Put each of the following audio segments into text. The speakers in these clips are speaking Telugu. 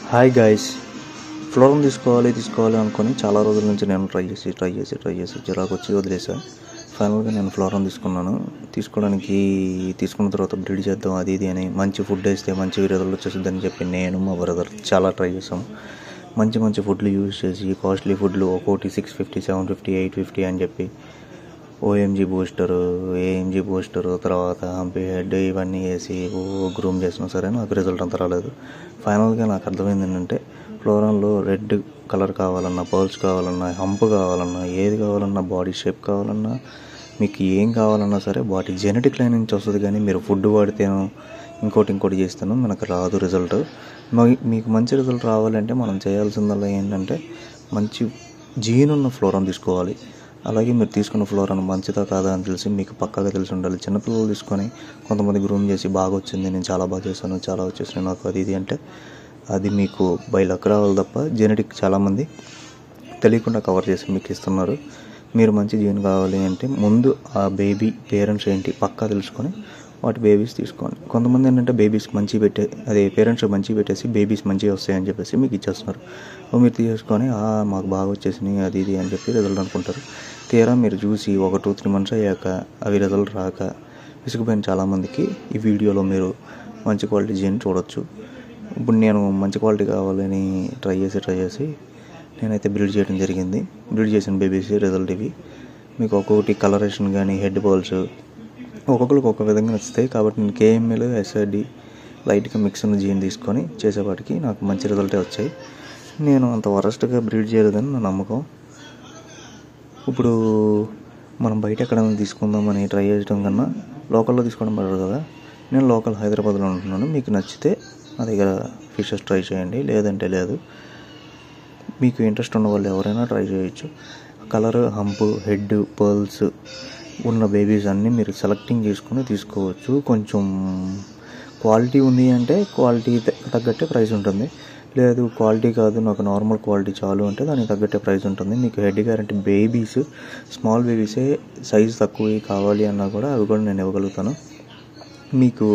హాయ్ గాయస్ ఫ్లోరం తీసుకోవాలి తీసుకోవాలి అనుకొని చాలా రోజుల నుంచి నేను ట్రై చేసి ట్రై చేసి ట్రై చేసి చిరాకు వచ్చి వదిలేసా ఫైనల్గా నేను ఫ్లోరం తీసుకున్నాను తీసుకోవడానికి తీసుకున్న తర్వాత బ్రీడ్ చేద్దాం అది ఇది అని మంచి ఫుడ్ వేస్తే మంచి రిజల్ట్ వచ్చేస్తుందని చెప్పి నేను మా బ్రదర్ చాలా ట్రై చేసాం మంచి మంచి ఫుడ్లు యూజ్ చేసి కాస్ట్లీ ఫుడ్లు ఒక్కోటి six fifty seven fifty eight fifty అని చెప్పి ఓఎంజీ బూస్టరు ఏఎంజీ బూస్టరు తర్వాత హంపీ హెడ్ ఇవన్నీ వేసి ఓ గ్రూమ్ చేసినా సరే నాకు రిజల్ట్ అంత రాలేదు ఫైనల్గా నాకు అర్థమైంది ఏంటంటే ఫ్లోరాన్లో రెడ్ కలర్ కావాలన్నా పర్ల్స్ కావాలన్నా హంప్ కావాలన్నా ఏది కావాలన్నా బాడీ షేప్ కావాలన్నా మీకు ఏం కావాలన్నా సరే వాటి జెనెటిక్ లైన్ నుంచి వస్తుంది కానీ మీరు ఫుడ్ వాడితేనో ఇంకోటి ఇంకోటి చేస్తేనో మనకు రాదు రిజల్ట్ మీకు మంచి రిజల్ట్ రావాలంటే మనం చేయాల్సిందల్లా ఏంటంటే మంచి జీన్ ఉన్న ఫ్లోరాన్ తీసుకోవాలి అలాగే మీరు తీసుకున్న ఫ్లోరాన్ మంచిదా కాదా అని తెలిసి మీకు పక్కాగా తెలిసి ఉండాలి చిన్నపిల్లలు తీసుకొని కొంతమంది గ్రూమ్ చేసి బాగా వచ్చింది నేను చాలా బాగా చేశాను చాలా వచ్చేసినాయి నాకు అది ఇది అంటే అది మీకు బై లక్ రావాలి తప్ప జెనెటిక్ చాలామంది తెలియకుండా కవర్ చేసి మీకు ఇస్తున్నారు మీరు మంచి జీన్ కావాలి అంటే ముందు ఆ బేబీ పేరెంట్స్ ఏంటి పక్కా తెలుసుకొని వాటి బేబీస్ తీసుకోండి కొంతమంది ఏంటంటే బేబీస్ మంచి పెట్టే అదే పేరెంట్స్ మంచి పెట్టేసి బేబీస్ మంచిగా వస్తాయని చెప్పేసి మీకు ఇచ్చేస్తున్నారు ఓ మీరు తీసుకొని "ఆ, మాకు బాగా వచ్చేసినాయి అది ఇది అని చెప్పి రిజల్ట్ అనుకుంటారు తీరా మీరు చూసి ఒక టూ త్రీ మంత్స్ అయ్యాక అవి రిజల్ట్ రాక విసిగిపోయిన చాలామందికి ఈ వీడియోలో మీరు మంచి క్వాలిటీ జీన్ చూడొచ్చు ఇప్పుడు నేను మంచి క్వాలిటీ కావాలని ట్రై చేసి ట్రై చేసి నేనైతే బ్రీడ్ చేయడం జరిగింది బ్రీడ్ చేసిన బేబీస్ రిజల్ట్ ఇవి మీకు ఒక్కొక్కటి కలరేషన్ కానీ హెడ్ బాల్స్ ఒక్కొక్కరికి ఒక్కొక్క విధంగా నచ్చుతాయి కాబట్టి నేను కేఎంఎల్ ఎస్ఆర్డి లైట్గా మిక్స్ ఉన్న జీన్ తీసుకొని చేసేపాటికి నాకు మంచి రిజల్టే వచ్చాయి నేను అంత వరస్ట్గా బ్రీడ్ చేయలేదని నా నమ్మకం ఇప్పుడు మనం బయట ఎక్కడైనా తీసుకుందామని ట్రై చేయడం కన్నా లోకల్లో తీసుకోవడం బెటర్ కదా నేను లోకల్ హైదరాబాద్లో ఉంటున్నాను మీకు నచ్చితే నా దగ్గర ఫిషెస్ ట్రై చేయండి లేదంటే లేదు మీకు ఇంట్రెస్ట్ ఉన్న వాళ్ళు ఎవరైనా ట్రై చేయొచ్చు కలర్ హంప్ హెడ్ పర్ల్స్ ఉన్న బేబీస్ అన్నీ మీరు సెలెక్టింగ్ చేసుకుని తీసుకోవచ్చు కొంచెం క్వాలిటీ ఉంది అంటే క్వాలిటీ తగ్గట్టే ప్రైస్ ఉంటుంది లేదు క్వాలిటీ కాదు నాకు నార్మల్ క్వాలిటీ చాలు అంటే దానికి తగ్గట్టే ప్రైస్ ఉంటుంది మీకు హెడ్ గ్యారంటీ బేబీస్ స్మాల్ బేబీసే సైజ్ తక్కువ కావాలి అన్నా కూడా అవి కూడా నేను ఇవ్వగలుగుతాను మీకు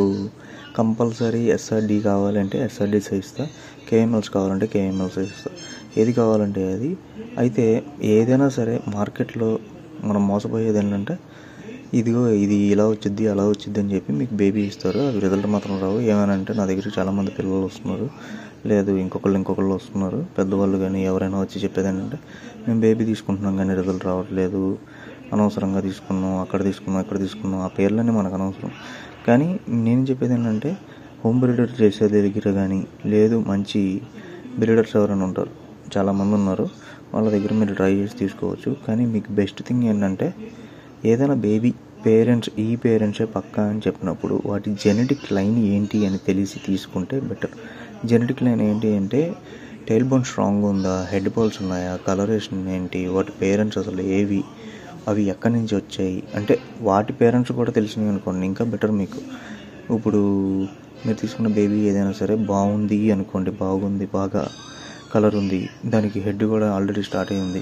కంపల్సరీ ఎస్ఆర్డి కావాలంటే ఎస్ఆర్డి ఇస్తా కేఎంఎల్స్ కావాలంటే కేఎంఎల్స్ ఇస్తా ఏది కావాలంటే అది అయితే ఏదైనా సరే మార్కెట్లో మనం మోసపోయేది ఏంటంటే ఇదిగో ఇది ఇలా వచ్చింది అలా వచ్చింది అని చెప్పి మీకు బేబీ ఇస్తారు అవి రిజల్ట్ మాత్రం రావు ఏమనంటే నా దగ్గరికి చాలామంది పిల్లలు వస్తున్నారు లేదు ఇంకొకళ్ళు ఇంకొకళ్ళు వస్తున్నారు పెద్దవాళ్ళు కానీ ఎవరైనా వచ్చి చెప్పేది ఏంటంటే మేము బేబీ తీసుకుంటున్నాం కానీ రిజల్ట్ రావట్లేదు అనవసరంగా తీసుకున్నాం అక్కడ తీసుకున్నాం ఇక్కడ తీసుకున్నాం ఆ పేర్లన్నీ మనకు అనవసరం కానీ నేను చెప్పేది ఏంటంటే హోమ్ బ్రీడర్ చేసే దగ్గర కానీ లేదు మంచి బ్రీడర్స్ ఎవరైనా ఉంటారు చాలామంది ఉన్నారు వాళ్ళ దగ్గర మీరు ట్రై చేసి తీసుకోవచ్చు కానీ మీకు బెస్ట్ థింగ్ ఏంటంటే ఏదైనా బేబీ పేరెంట్స్ ఈ పేరెంట్సే పక్కా అని చెప్పినప్పుడు వాటి జెనెటిక్ లైన్ ఏంటి అని తెలిసి తీసుకుంటే బెటర్ జెనెటిక్ లైన్ ఏంటి అంటే టైల్ బోన్ స్ట్రాంగ్ ఉందా హెడ్ బాల్స్ ఉన్నాయా కలరేషన్ ఏంటి వాటి పేరెంట్స్ అసలు ఏవి అవి ఎక్కడి నుంచి వచ్చాయి అంటే వాటి పేరెంట్స్ కూడా తెలిసినవి అనుకోండి ఇంకా బెటర్ మీకు ఇప్పుడు మీరు తీసుకున్న బేబీ ఏదైనా సరే బాగుంది అనుకోండి బాగుంది బాగా కలర్ ఉంది దానికి హెడ్ కూడా ఆల్రెడీ స్టార్ట్ అయింది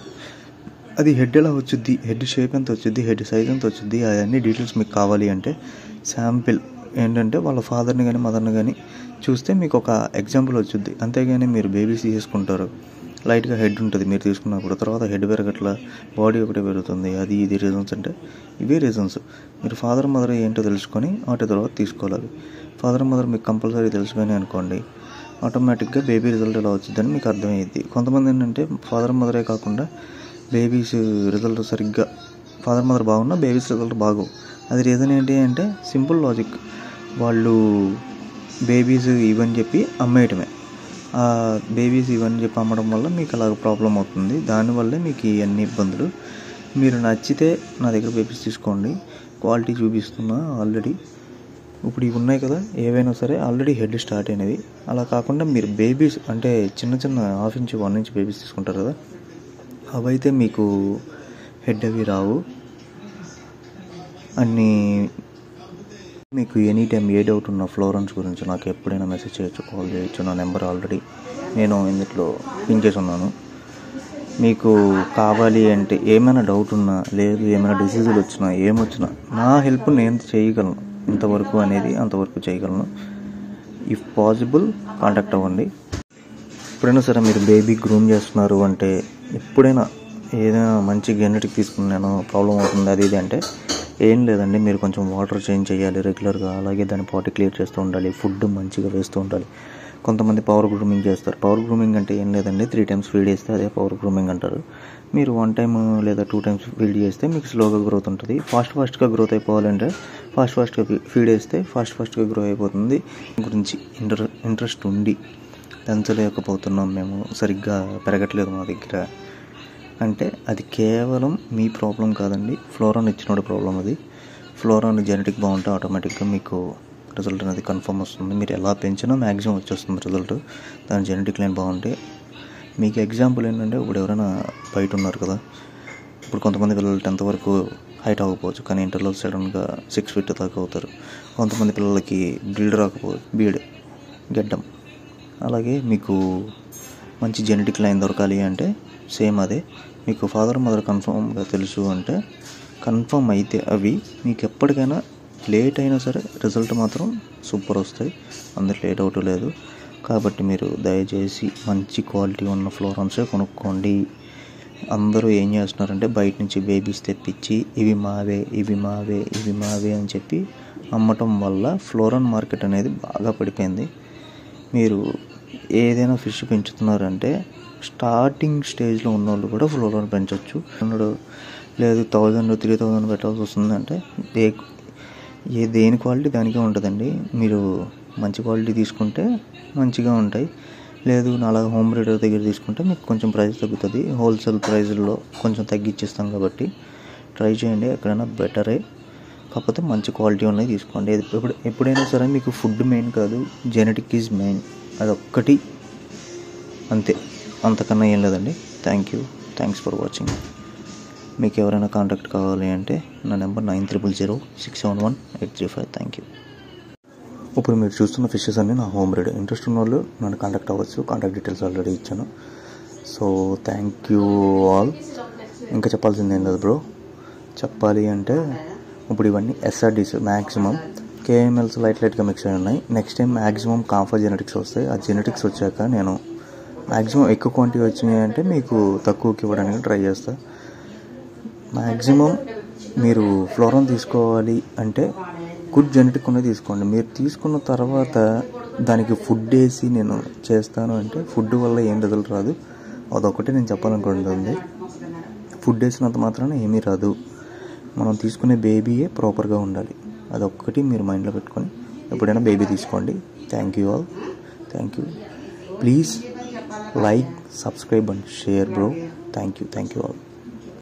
అది హెడ్ ఎలా వచ్చుద్ది హెడ్ షేప్ ఎంత వచ్చుద్ది హెడ్ సైజ్ ఎంత వచ్చుద్ది అవన్నీ డీటెయిల్స్ మీకు కావాలి అంటే శాంపిల్ ఏంటంటే వాళ్ళ ఫాదర్ని కానీ మదర్ని కానీ చూస్తే మీకు ఒక ఎగ్జాంపుల్ వచ్చుద్ది అంతేగాని మీరు బేబీస్ తీసుకుంటారు లైట్గా హెడ్ ఉంటుంది మీరు తీసుకున్నప్పుడు తర్వాత హెడ్ పెరగట్ల బాడీ ఒకటే పెరుగుతుంది అది ఇది రీజన్స్ అంటే ఇవే రీజన్స్ మీరు ఫాదర్ మదర్ ఏంటో తెలుసుకొని వాటి తర్వాత తీసుకోవాలి ఫాదర్ మదర్ మీకు కంపల్సరీ తెలిసిపోయినాయి అనుకోండి ఆటోమేటిక్గా బేబీ రిజల్ట్ ఎలా వచ్చిందని మీకు అర్థమయ్యేది కొంతమంది ఏంటంటే ఫాదర్ మదరే కాకుండా బేబీస్ రిజల్ట్ సరిగ్గా ఫాదర్ మదర్ బాగున్నా బేబీస్ రిజల్ట్ బాగోవు అది రీజన్ ఏంటి అంటే సింపుల్ లాజిక్ వాళ్ళు బేబీస్ ఇవని చెప్పి అమ్మేయటమే ఆ బేబీస్ ఇవని చెప్పి అమ్మడం వల్ల మీకు అలాగ ప్రాబ్లం అవుతుంది దానివల్లే మీకు ఈ అన్ని ఇబ్బందులు మీరు నచ్చితే నా దగ్గర బేబీస్ తీసుకోండి క్వాలిటీ చూపిస్తున్నా ఆల్రెడీ ఇప్పుడు ఇవి ఉన్నాయి కదా ఏవైనా సరే ఆల్రెడీ హెడ్ స్టార్ట్ అయినవి అలా కాకుండా మీరు బేబీస్ అంటే చిన్న చిన్న half inch one inch babies తీసుకుంటారు కదా అవైతే మీకు హెడ్ అవి రావు అన్నీ మీకు ఎనీ టైం ఏ డౌట్ ఉన్న ఫ్లోరెన్స్ గురించి నాకు ఎప్పుడైనా మెసేజ్ చేయొచ్చు కాల్ చేయొచ్చు నా నెంబర్ ఆల్రెడీ నేను ఇందులో పిన్ చేసి ఉన్నాను మీకు కావాలి అంటే ఏమైనా డౌట్ ఉన్నా లేదు ఏమైనా డిసీజులు వచ్చినా ఏమొచ్చినా నా హెల్ప్ నేను చేయగలను ఇంతవరకు అనేది అంతవరకు చేయగలను ఇఫ్ పాసిబుల్ కాంటాక్ట్ అవ్వండి ఎప్పుడైనా సరే మీరు బేబీ గ్రూమ్ చేస్తున్నారు అంటే ఎప్పుడైనా ఏదైనా మంచి జెనెటిక్ తీసుకున్నాను ప్రాబ్లం అవుతుంది అది ఇది అంటే ఏం లేదండి మీరు కొంచెం వాటర్ చేంజ్ చేయాలి రెగ్యులర్గా అలాగే దాని పాటి క్లియర్ చేస్తూ ఉండాలి ఫుడ్ మంచిగా వేస్తూ ఉండాలి కొంతమంది పవర్ గ్రూమింగ్ చేస్తారు పవర్ గ్రూమింగ్ అంటే ఏం లేదండి త్రీ టైమ్స్ ఫీడ్ చేస్తే అదే పవర్ గ్రూమింగ్ అంటారు మీరు వన్ టైం లేదా టూ టైమ్స్ ఫీడ్ చేస్తే మీకు స్లోగా గ్రోత్ ఉంటుంది ఫాస్ట్ ఫాస్ట్గా గ్రోత్ అయిపోవాలంటే ఫాస్ట్ ఫాస్ట్గా ఫీడ్ చేస్తే ఫాస్ట్ ఫాస్ట్గా గ్రో అయిపోతుంది గురించి ఇంటర్ ఇంట్రెస్ట్ ఉండి పెంచలేకపోతున్నాం మేము సరిగ్గా పెరగట్లేదు మా దగ్గర అంటే అది కేవలం మీ ప్రాబ్లం కాదండి ఫ్లోరాన్ ఇచ్చినోడి ప్రాబ్లం అది ఫ్లోరాన్ జెనెటిక్ బాగుంటే ఆటోమేటిక్గా మీకు రిజల్ట్ అనేది కన్ఫర్మ్ వస్తుంది మీరు ఎలా పెంచినా మ్యాక్సిమం వచ్చేస్తుంది రిజల్ట్ దాని జెనెటిక్ లైన్ బాగుంటే మీకు ఎగ్జాంపుల్ ఏంటంటే ఇప్పుడు ఎవరైనా బయట ఉన్నారు కదా ఇప్పుడు కొంతమంది పిల్లలు టెన్త్ వరకు హైట్ అవ్వకపోవచ్చు కానీ ఇంటర్లో సడన్గా సిక్స్ ఫీట్ దాకా అవుతారు కొంతమంది పిల్లలకి బిల్డ్ రాకపోవచ్చు బీడ్ గెడ్డం అలాగే మీకు మంచి జెనెటిక్ లైన్ దొరకాలి అంటే సేమ్ అదే మీకు ఫాదర్ మదర్ కన్ఫర్మ్గా తెలుసు అంటే కన్ఫర్మ్ అయితే అవి మీకు ఎప్పటికైనా లేట్ అయినా సరే రిజల్ట్ మాత్రం సూపర్ వస్తాయి అందులో ఏ డౌట్ లేదు కాబట్టి మీరు దయచేసి మంచి క్వాలిటీ ఉన్న ఫ్లోరన్సే కొనుక్కోండి అందరూ ఏం చేస్తున్నారంటే బయట నుంచి బేబీస్ తెప్పించి ఇవి మావే ఇవి మావే ఇవి మావే అని చెప్పి అమ్మటం వల్ల ఫ్లోరన్ మార్కెట్ అనేది బాగా పడిపోయింది మీరు ఏదైనా ఫిష్ పెంచుతున్నారంటే స్టార్టింగ్ స్టేజ్లో ఉన్న వాళ్ళు కూడా ఫ్లోరన్ పెంచవచ్చు హండ్రెడ్ లేదు థౌజండ్ త్రీ థౌజండ్ పెట్టాల్సి వస్తుందంటే ఏ ఏ దేని క్వాలిటీ దానికే ఉంటుందండి మీరు మంచి క్వాలిటీ తీసుకుంటే మంచిగా ఉంటాయి లేదు నాలా హోమ్ బ్రీడర్ దగ్గర తీసుకుంటే మీకు కొంచెం ప్రైస్ తగ్గుతుంది హోల్సేల్ ప్రైస్లో కొంచెం తగ్గించిస్తాం కాబట్టి ట్రై చేయండి ఎక్కడైనా బెటరే కాకపోతే మంచి క్వాలిటీ ఉన్నది తీసుకోండి ఎప్పుడు ఎప్పుడైనా సరే మీకు ఫుడ్ మెయిన్ కాదు జెనెటిక్ ఈజ్ మెయిన్ అదొక్కటి అంతే అంతకన్నా ఏం లేదండి thank you thanks for watching మీకు ఎవరైనా కాంటాక్ట్ కావాలి అంటే నా number nine triple zero six seven one eight three five thank you ఇప్పుడు మీరు చూస్తున్న ఫిషెస్ అన్నీ నా హోమ్ బ్రీడ్ ఇంట్రెస్ట్ ఉన్న వాళ్ళు నన్ను కాంటాక్ట్ అవ్వచ్చు కాంటాక్ట్ డీటెయిల్స్ ఆల్రెడీ ఇచ్చాను సో థ్యాంక్ యూ ఆల్ ఇంకా చెప్పాల్సింది ఏం లేదు బ్రో చెప్పాలి అంటే ఇప్పుడు ఇవన్నీ ఎస్ఆర్డీస్ మ్యాక్సిమం కేఎంఎల్స్ లైట్ లైట్గా మిక్స్ అయి ఉన్నాయి నెక్స్ట్ టైం మ్యాక్సిమం కాంఫర్ జెనెటిక్స్ వస్తాయి ఆ జెనెటిక్స్ వచ్చాక నేను మ్యాక్సిమం ఎక్కువ క్వాంటిటీ వచ్చినాయి అంటే మీకు తక్కువకి ఇవ్వడానికి ట్రై చేస్తాను మ్యాక్సిమం మీరు ఫ్లోరాన్ తీసుకోవాలి అంటే గుడ్ జెనెటిక్ ఉన్నది తీసుకోండి మీరు తీసుకున్న తర్వాత దానికి ఫుడ్ వేసి నేను చేస్తాను అంటే ఫుడ్ వల్ల ఏం రిజల్ట్ రాదు అదొకటి నేను చెప్పాలనుకుంటుంది ఫుడ్ వేసినంత మాత్రాన ఏమీ రాదు మనం తీసుకునే బేబీయే ప్రాపర్గా ఉండాలి అదొక్కటి మీరు మైండ్లో పెట్టుకొని ఎప్పుడైనా బేబీ తీసుకోండి thank you all thank you please like subscribe and share bro thank you thank you all